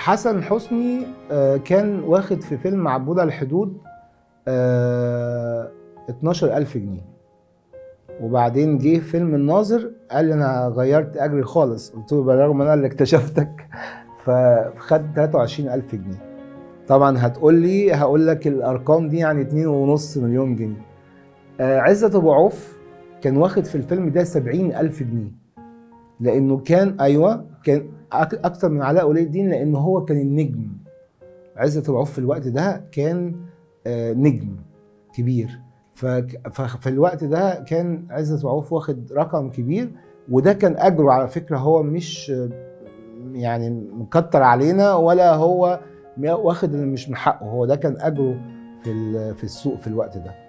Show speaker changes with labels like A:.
A: حسن حسني آه، كان واخد في فيلم عبود على الحدود آه، 12000 جنيه وبعدين جه فيلم الناظر قال لي انا غيرت اجري خالص قلت له بالرغم ان انا اللي اكتشفتك فخد 23000 جنيه طبعا هتقول لي هقول لك الارقام دي يعني 2.5 مليون جنيه آه، عزت ابو عوف كان واخد في الفيلم ده 70000 جنيه لانه كان ايوه كان أك- اكتر من علاء ولي الدين لانه هو كان النجم عزت ابو عوف في الوقت ده كان آه، نجم كبير فك- ففي الوقت ده كان عزت ابو عوف واخد رقم كبير وده كان اجره على فكره هو مش آه، يعني مكتر علينا ولا هو واخد اللي مش من حقه هو ده كان اجره في ال- في السوق في الوقت ده